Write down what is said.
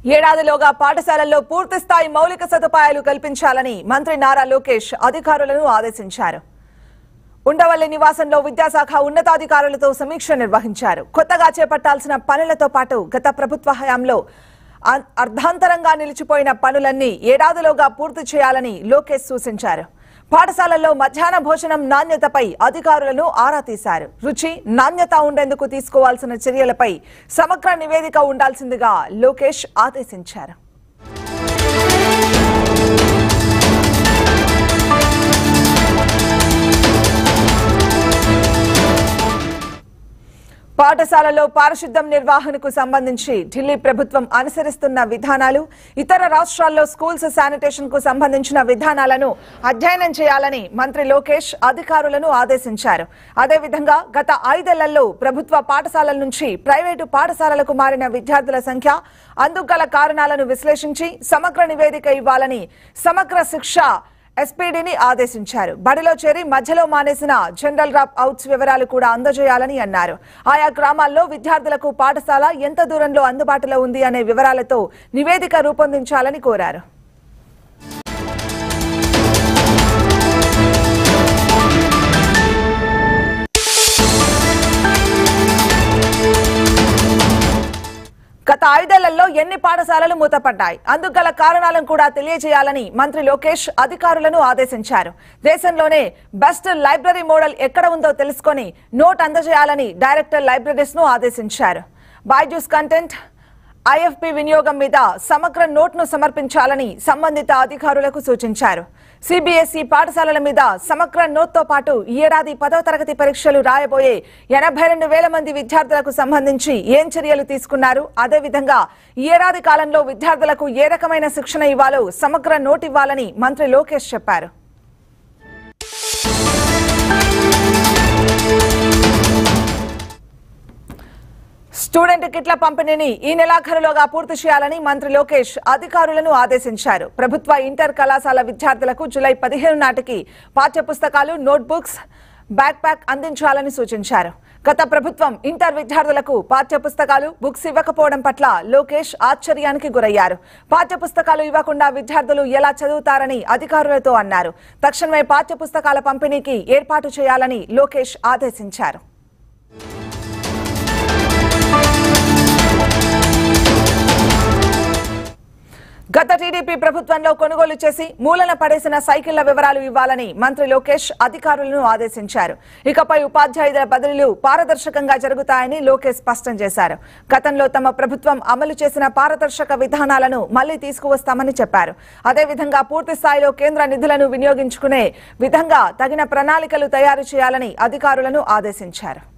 ఏడాదిలోగా పాఠశాలల్లో పూర్తిస్థాయి మౌలిక సదుపాయాలు కల్పించాలని మంత్రి నారా లోకేష్ అధికారులను ఆదేశించారు ఉండవల్లి నివాసంలో విద్యాశాఖ ఉన్నతాధికారులతో సమీక్ష నిర్వహించారు కొత్తగా చేపట్టాల్సిన పనులతో పాటు గత ప్రభుత్వ హయాంలో అ- అర్ధాంతరంగా నిలిచిపోయిన పనులన్నీ ఏడాదిలోగా పూర్తి చేయాలని లోకేష్ సూచించారు పాఠశాలల్లో మధ్యాహ్న భోజనం నాణ్యతపై అధికారులను ఆరా తీశారు రుచి నాణ్యత ఉండేందుకు తీసుకోవాల్సిన చర్యలపై సమగ్ర నివేదిక ఉండాల్సిందిగా లోకేష్ ఆదేశించారు పాఠశాలలో పారిశుద్ధ్యం నిర్వహణకు సంబంధించి ఢిల్లీ ప్రభుత్వం అనుసరిస్తున్న విధానాలు ఇతర రాష్ట్రాల్లో స్కూల్స్ శానిటేషన్ కు సంబంధించిన విధానాలను అధ్యయనం చేయాలని మంత్రి లోకేష్ అధికారులను ఆదేశించారు అదేవిధంగా గత ఐదేళ్లలో ప్రభుత్వ పాఠశాలల నుంచి ప్రైవేటు పాఠశాలలకు మారిన విద్యార్థుల సంఖ్య అందుకు గల కారణాలను విశ్లేషించి సమగ్ర నివేదిక ఇవ్వాలని సమగ్ర శిక్ష ఎస్పీడీని ఆదేశించారు బడిలో చేరి మధ్యలో మానేసిన జనరల్ డ్రాప్ అవుట్స్ వివరాలు కూడా అందజేయాలని అన్నారు ఆయా గ్రామాల్లో విద్యార్థులకు పాఠశాల ఎంత దూరంలో అందుబాటులో ఉంది అనే వివరాలతో నివేదిక రూపొందించాలని కోరారు గత ఐదేళ్లలో ఎన్ని పాఠశాలలు మూతపడ్డాయి అందుకు గల కారణాలను కూడా తెలియజేయాలని మంత్రి లోకేష్ అధికారులను ఆదేశించారు దేశంలోనే బెస్ట్ లైబ్రరీ మోడల్ ఎక్కడ ఉందో తెలుసుకొని నోట్ అందజేయాలని డైరెక్టర్ లైబ్రరీస్ ను ఆదేశించారు బైజూస్ కంటెంట్ ఐఎఫ్పి వినియోగం మీద సమగ్ర నోట్ను సమర్పించాలని సంబంధిత అధికారులకు సూచించారు సిబిఎస్ఈ పాఠశాలల మీద సమగ్ర నోట్తో పాటు ఈ ఏడాది పదవ తరగతి పరీక్షలు రాయబోయే ఎనభై రెండు వేల మంది విద్యార్థులకు సంబంధించి ఏం చర్యలు తీసుకున్నారు అదేవిధంగా ఈ ఏడాది కాలంలో విద్యార్థులకు ఏ రకమైన శిక్షణ ఇవ్వాలో సమగ్ర నోట్ ఇవ్వాలని మంత్రి లోకేష్ చెప్పారు స్టూడెంట్ కిట్ల పంపిణీని ఈ నెలాఖరులోగా పూర్తి చేయాలని మంత్రి లోకేష్ అధికారులను ఆదేశించారు ప్రభుత్వ ఇంటర్ కళాశాల విద్యార్థులకు జులై పదిహేను నాటికి పాఠ్యపుస్తకాలు నోట్బుక్స్ బ్యాక్ ప్యాక్ అందించాలని సూచించారు గత ప్రభుత్వం ఇంటర్ విద్యార్థులకు పాఠ్యపుస్తకాలు బుక్స్ ఇవ్వకపోవడం పట్ల లోకేష్ ఆశ్చర్యానికి గురయ్యారు పాఠ్యపుస్తకాలు ఇవ్వకుండా విద్యార్థులు ఎలా చదువుతారని అధికారులతో అన్నారు తక్షణమే పాఠ్యపుస్తకాల పంపిణీకి ఏర్పాటు చేయాలని లోకేష్ ఆదేశించారు గత టీడీపీ ప్రభుత్వంలో కొనుగోలు చేసి మూలన పడేసిన సైకిళ్ల వివరాలు ఇవ్వాలని మంత్రి లోకేష్ అధికారులను ఆదేశించారు ఇకపై ఉపాధ్యాయుల బదిలీలు పారదర్శకంగా జరుగుతాయని లోకేష్ స్పష్టం చేశారు గతంలో తమ ప్రభుత్వం అమలు చేసిన పారదర్శక విధానాలను మళ్లీ తీసుకువస్తామని చెప్పారు అదేవిధంగా పూర్తి స్థాయిలో కేంద్ర నిధులను వినియోగించుకునే విధంగా తగిన ప్రణాళికలు తయారు చేయాలని అధికారులను ఆదేశించారు